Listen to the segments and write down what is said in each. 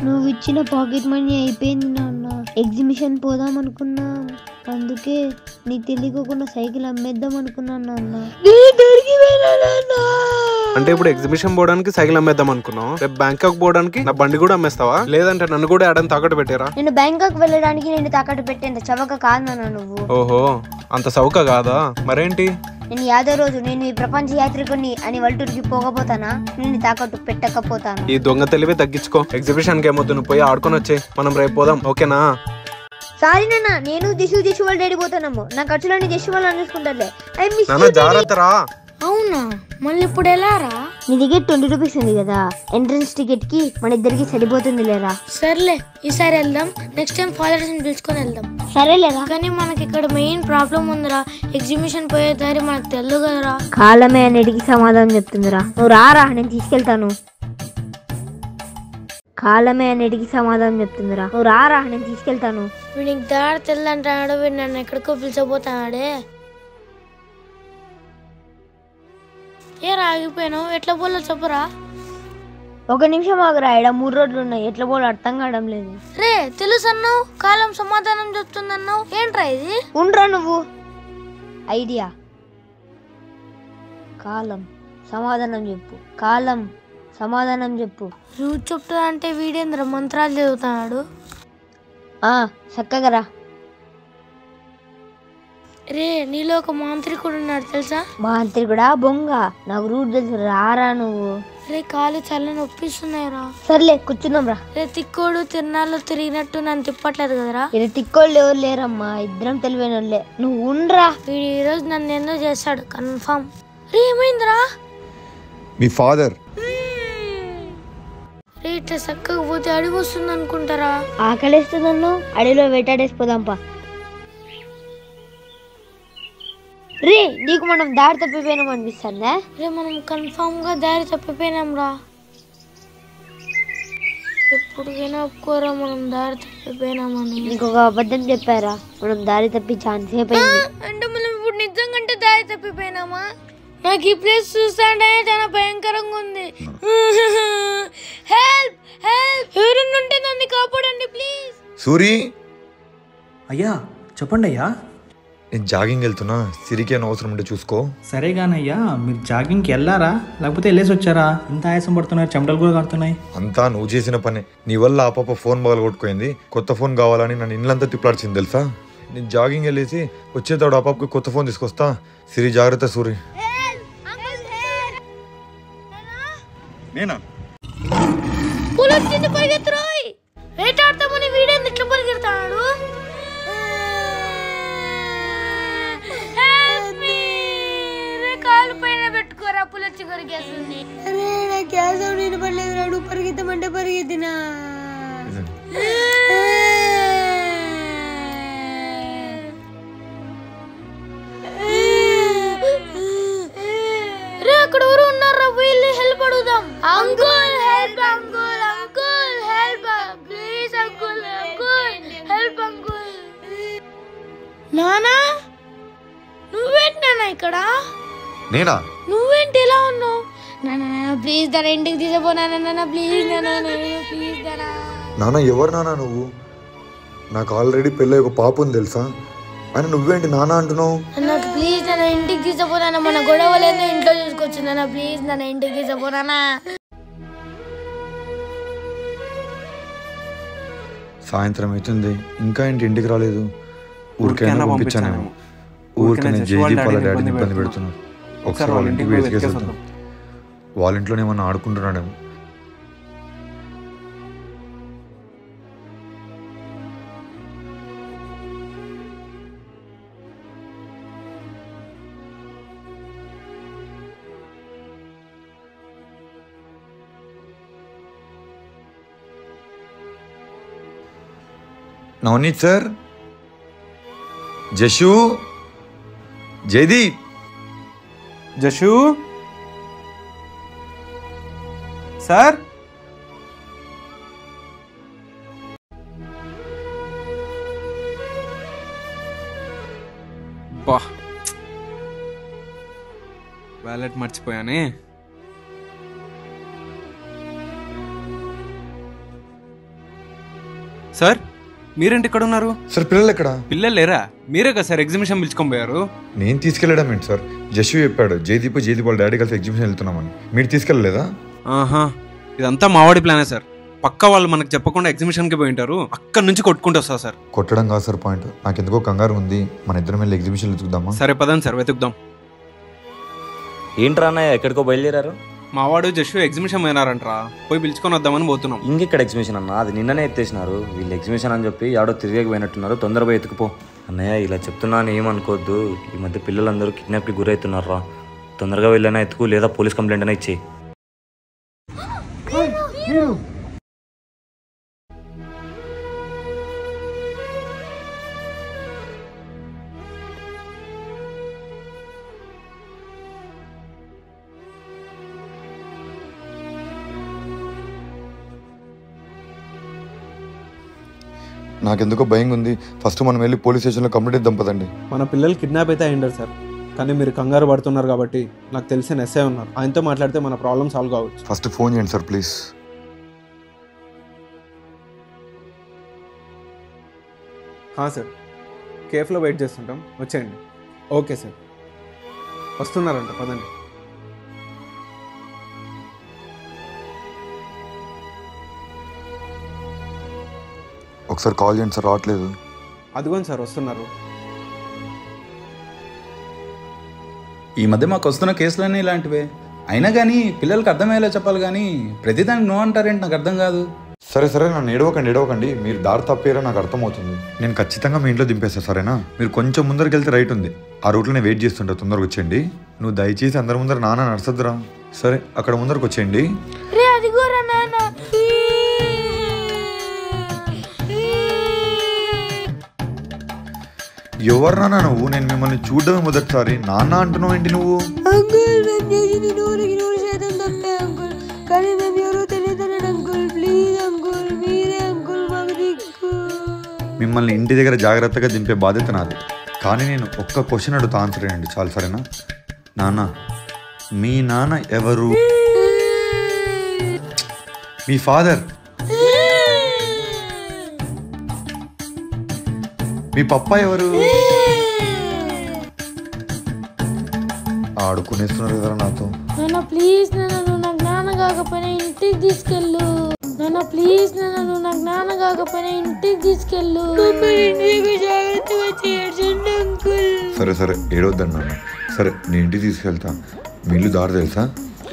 నువ్వు ఇచ్చిన pocket money అయిపోయింది నాన్న ఎగ్జిబిషన్ పోదాం అనుకున్నా అందుకే నీకు తెలియకోకుండా సైకిల్ అమ్మేద్దాం అనుకున్నాను నాన్న అంటే ఇప్పుడు ఎగ్జిబిషన్ పోవడానికి సైకిల్ అమ్మేద్దాం అనుకున్నావు రేపు బ్యాంకాక్ పోవడానికి నా బండి కూడా అమ్మేస్తావా లేదంటే నన్ను కూడా ఆడని తాకట్టు పెట్టారా నేను బ్యాంకాక్ వెళ్ళడానికి నేను తాకట్టు పెట్టేంత చవక కాదు నాన్న నువ్వు ఓహో అంత సౌక కాదా మరేంటి నేను యాదో రోజు నేను ఈ ప్రపంచ యాత్రికుని అని వల్టూరుకి పోకపోతానా నేను తాకట్టు పెట్టకపోతాను ఈ దొంగ తెలివి తగ్గించుకో ఎగ్జిబిషన్ కి ఏమొద్దు నువ్వు పోయి ఆడుకొని వచ్చాయి మనం రేపు పోదాం ఓకేనా సారీ నాన్న నేను దిశు దిశు వాళ్ళు డాడీ పోతానమ్ము నా ఖర్చులన్నీ దిశు వాళ్ళు అనేసుకుంటారులే ఐ మిస్ నాన్న జాగ్రత్త రా అవునా మళ్ళీ ఇప్పుడు ఎలా రా నీ దగ్గర ట్వంటీ రూపీస్ ఉంది కదా ఎంట్రన్స్ టికెట్ కి మన ఇద్దరికి సరిపోతుంది లేరా సర్లే ఈసారి వెళ్దాం నెక్స్ట్ టైం ఫాదర్స్ ని పిలుచుకొని వెళ్దాం సరేలేరా కానీ మనకి ఇక్కడ మెయిన్ ప్రాబ్లం ఉందిరా ఎగ్జిబిషన్ పోయే దారి మనకు తెలియదు కదరా కాలమే అన్నిటికీ సమాధానం చెప్తుందిరా నువ్వు రారా నేను తీసుకెళ్తాను కాలమే అన్నిటికీ సమాధానం చెప్తుందిరా నువ్వు రారా నేను తీసుకెళ్తాను వీడికి దారి తెల్లంటాడు వీడు నన్ను ఎక్కడికో పిలిచబోతాడే ఏ రాగిపోయాను ఎట్లా పోలో చెప్పురా ఒక నిమిషం ఆగురా ఈడ మూడు రోడ్లు ఉన్నాయి ఎట్లా పోలో అర్థం కావడం లేదు రే తెలుసు అన్నావు కాలం సమాధానం చెప్తుందన్నావు ఏంట్రా ఇది ఉండ్రా నువ్వు ఐడియా కాలం సమాధానం చెప్పు కాలం సమాధానం చెప్పు రూట్ చెప్తుందా అంటే వీడేంద్ర మంత్రాలు చదువుతున్నాడు ఆ చక్కగా రా రే నీలో ఒక మాంత్రికుడు ఉన్నాడు తెలుసా మాంత్రి కూడా బొంగ నాకు రూట్ తెలుసు రారా నువ్వు రే కాలు చాలా నొప్పిస్తున్నాయిరా సర్లే కూర్చుందాం రా రే తిక్కోడు తిరునాళ్ళు తిరిగినట్టు నన్ను తిప్పట్లేదు కదరా ఇది తిక్కోళ్ళు ఎవరు లేరమ్మా ఇద్దరం తెలివైన వాళ్ళే నువ్వు ఉండ్రా వీడు ఈ రోజు నన్ను ఏందో చేస్తాడు కన్ఫామ్ రే ఏమైందిరా మీ ఫాదర్ రే ఇట్లా చక్కగా పోతే అడిగి వస్తుంది అనుకుంటారా ఆకలిస్తుంది నన్ను అడవిలో వేటాడేసిపోదాంపా రే నీకు మనం దారి తప్పిపోయినాం అనిపిస్తుందా రే మనం కన్ఫామ్ గా దారి తప్పిపోయినాం రా ఎప్పటికైనా ఒప్పుకోరా మనం దారి తప్పిపోయినామని ఇంకొక అబద్ధం చెప్పారా మనం దారి తప్పి ఛాన్స్ అయిపోయింది అంటే మనం ఇప్పుడు నిజంగా దారి తప్పిపోయినామా నాకు ఈ ప్లేస్ చూస్తాంటే చాలా భయంకరంగా ఉంది హెల్ప్ హెల్ప్ ఎవరన్నా ఉంటే నన్ను కాపాడండి ప్లీజ్ సూరి అయ్యా చెప్పండి అయ్యా నేను జాగింగ్ వెళ్తున్నా సిరికి అని అవసరం ఉంటే చూసుకో సరే కానయ్యా మీరు జాగింగ్కి వెళ్ళారా లేకపోతే వెళ్ళేసి వచ్చారా ఇంత ఆయాసం పడుతున్నారు చెమటలు కూడా కడుతున్నాయి అంతా నువ్వు చేసిన పనే నీ వల్ల ఆ పాప ఫోన్ బాగా కొట్టుకోయింది కొత్త ఫోన్ కావాలని నన్ను ఇల్లంతా తిప్పాడుచింది తెలుసా నేను జాగింగ్ వెళ్ళేసి వచ్చేతాడు ఆ పాపకి కొత్త ఫోన్ తీసుకొస్తా సిరి జాగ్రత్త సూరి నేనా పూలు వచ్చింది పరిగెత్తురోయ్ వేటాడతామని వీడేంది ఇట్లా పరిగెడతాడు Help me! రే కాలు పైన పెట్టుకోరా పులొచ్చి కొరికేస్తుంది అరే నా గ్యాస్ నేను పడలేదు రాడు పరిగెత్తమంటే పరిగెత్తినా రే అక్కడ ఎవరు ఉన్నారా వీళ్ళు హెల్ప్ అడుగుదాం uncle help uncle uncle help please uncle uncle help uncle నానా నువ్వేంటి నాన్న ఇక్కడ నేనా నువ్వేంటి ఇలా ఉన్నావు నాన్న నాన్న ప్లీజ్ దాని ఇంటికి తీసుకుపోనా నాన్న ప్లీజ్ నాన్న ప్లీజ్ దానా నాన్న ఎవరు నాన్న నువ్వు నాకు ఆల్రెడీ పెళ్ళి ఒక పాప ఉంది తెలుసా ఆయన నువ్వేంటి నాన్న అంటున్నావు నాకు ప్లీజ్ నన్ను ఇంటికి తీసుకుపోనా మన గొడవలేదో ఇంట్లో చూసుకోవచ్చు నాన్న ప్లీజ్ నన్ను ఇంటికి తీసుకుపోనా సాయంత్రం అవుతుంది ఇంకా ఏంటి ఇంటికి రాలేదు ఊరికైనా ఊరికైనా పంపించానేమో పంపించానేమో. ఊరికైనా ఊరికైనా జేజీ వాళ్ళ డాడీని డాడీని ఇబ్బంది ఇబ్బంది పెడుతున్నారు ఒకసారి ఒకసారి వాళ్ళ ఇంటికి వెతికేసి వద్దాం వాళ్ళ ఇంట్లోనే ఏమన్నా ఆడుకుంటున్నాడేమో నవనీత్ సార్ జషు జయదీప్ జషు సార్ బా వ్యాలెట్ మర్చిపోయానే సార్ మీరేంటి ఇక్కడ ఉన్నారు సార్ పిల్లలు ఎక్కడ పిల్లలు లేరా మీరే కదా సార్ ఎగ్జిబిషన్ పిలుచుకొని పోయారు నేను తీసుకెళ్ళడం ఏంటి సార్ జస్సు చెప్పాడు జయదీప్ జయదీప్ వాళ్ళ డాడీ కలిసి ఎగ్జిబిషన్ వెళ్తున్నామని మీరు తీసుకెళ్ళలేదా ఆహా ఇదంతా మావాడి ప్లానే సార్ పక్క వాళ్ళు మనకు చెప్పకుండా ఎగ్జిబిషన్కి పోయి ఉంటారు అక్కడ నుంచి కొట్టుకుంటూ వస్తా సార్ కొట్టడం కాదు సార్ పాయింట్ నాకు ఎందుకో కంగారు ఉంది మన ఇద్దరం వెళ్ళి ఎగ్జిబిషన్ వెతుకుదామా సరే పదండి సార్ వెతుకుదాం ఏంట్రా అన్నయ్య ఎక్కడికో బయలుదేరారు మావాడు జస్ట్ ఎగ్జిబిషన్ పోయినారంట్రా పోయి పిలుచుకొని వద్దామని పోతున్నాం ఇంకెక్కడ ఎగ్జిబిషన్ అన్న అది నిన్ననే ఎత్తేసినారు వీళ్ళు ఎగ్జిబిషన్ అని చెప్పి ఆడో తిరిగి పోయినట్టున్నారు తొందరగా ఎత్తుకుపో అన్నయ్య ఇలా చెప్తున్నాను ఏమనుకోవద్దు ఈ మధ్య పిల్లలందరూ కిడ్నాప్కి గురవుతున్నారా తొందరగా వెళ్ళైనా ఎత్తుకు లేదా పోలీస్ కంప్లైంట్ అయినా ఇచ్చేయి నాకెందుకో భయంగా ఉంది ఫస్ట్ మనం వెళ్ళి పోలీస్ స్టేషన్లో కంప్లీట్ ఇద్దాం పదండి మన పిల్లలు కిడ్నాప్ అయితే అయ్యిండారు సార్ కానీ మీరు కంగారు పడుతున్నారు కాబట్టి నాకు తెలిసిన ఎస్ఐ ఉన్నారు ఆయనతో మాట్లాడితే మన ప్రాబ్లం సాల్వ్ కావచ్చు ఫస్ట్ ఫోన్ చేయండి సార్ ప్లీజ్ హా సార్ కేఫ్లో వెయిట్ చేస్తుంటాం వచ్చేయండి ఓకే సార్ వస్తున్నారంట పదండి ఒకసారి కాల్ చేయండి సార్ రావట్లేదు అదిగోండి సార్ వస్తున్నారు ఈ మధ్య మాకు వస్తున్న కేసులన్నీ ఇలాంటివే అయినా కానీ పిల్లలకి అర్థమయ్యేలా చెప్పాలి కానీ ప్రతిదానికి నో అంటారేంటి నాకు అర్థం కాదు సరే సరే నన్ను ఏడవకండి ఏడవకండి మీరు దారి తప్పేరా నాకు అర్థమవుతుంది నేను ఖచ్చితంగా మీ ఇంట్లో దింపేస్తా సరేనా మీరు కొంచెం ముందరికి వెళ్తే రైట్ ఉంది ఆ రూట్లో నేను వెయిట్ చేస్తుంటా తొందరగా వచ్చేయండి నువ్వు దయచేసి అందరి ముందర నాన్న నడుస్తుందిరా సరే అక్కడ ముందరకు వచ్చేయండి రే అదిగోరా నాన్న ఎవరు నాన్న నువ్వు నేను మిమ్మల్ని చూడడమే మొదటిసారి నాన్న అంటున్నావు ఏంటి నువ్వు అంకుల్ మేము చేసింది నూరుకి నూరు శాతం తప్పే అంకుల్ కానీ మేము ఎవరో తెలియదు అంకుల్ ప్లీజ్ అంకుల్ మీరే అంకుల్ మాకు దిక్కు మిమ్మల్ని ఇంటి దగ్గర జాగ్రత్తగా దింపే బాధ్యత నాది కానీ నేను ఒక్క క్వశ్చన్ అడుగుతా ఆన్సర్ చేయండి చాలు సరేనా నాన్న మీ నాన్న ఎవరు మీ ఫాదర్ మీ పప్ప ఎవరు ఆడుకునేస్తున్నారు కదా నాతో నాన్న ప్లీజ్ నాన్న నువ్వు నాకు నాన్న కాకపోయినా ఇంటికి తీసుకెళ్ళు నాన్న ప్లీజ్ నాన్న నువ్వు నాకు నాన్న కాకపోయినా ఇంటికి తీసుకెళ్ళు ఇంటికి జాగ్రత్తగా చేయండి అంకుల్ సరే సరే ఏడవద్దండి నాన్న సరే నేను ఇంటికి తీసుకెళ్తా మీ ఇల్లు దారి తెలుసా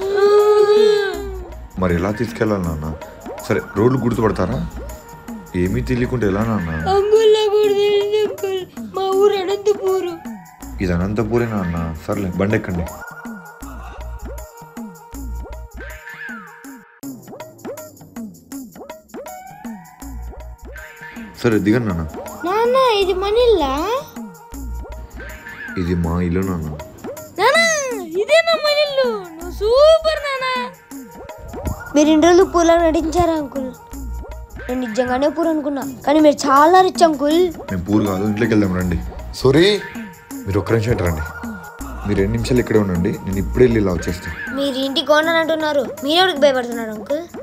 మరి ఎలా తీసుకెళ్ళాలి నాన్న సరే రోడ్లు గుర్తుపడతారా ఏమీ తెలియకుంటే ఎలా నాన్న అంకుల్ నాకు కూడా తెలియదు అంకుల్ మా ఊరు అనంతపూరు ఇది అనంతపూరే నాన్న సర్లే బండి ఎక్కండి సరే దిగండి నాన్న నాన్న ఇది మనిల్లా ఇది మా ఇల్లు నాన్న నాన్న ఇదే నా మనిల్లు నువ్వు సూపర్ నాన్న మీరు ఇన్ని రోజులు పూలను నటించారా అంకుల్ నేను నిజంగానే పూర్ అనుకున్నా కానీ మీరు చాలా రిచ్ అంకుల్ మేము పూర్ కాదు ఇంట్లోకి వెళ్దాం రండి సూరి మీరు ఒక్క నిమిషం ఇటు రండి మీరు రెండు నిమిషాలు ఇక్కడే ఉండండి నేను ఇప్పుడే వెళ్ళి ఇలా వచ్చేస్తాను మీరు ఇంటికి ఓనర్ అంటున్నారు మీరెవరికి భయపడుతున్నారు అంకుల్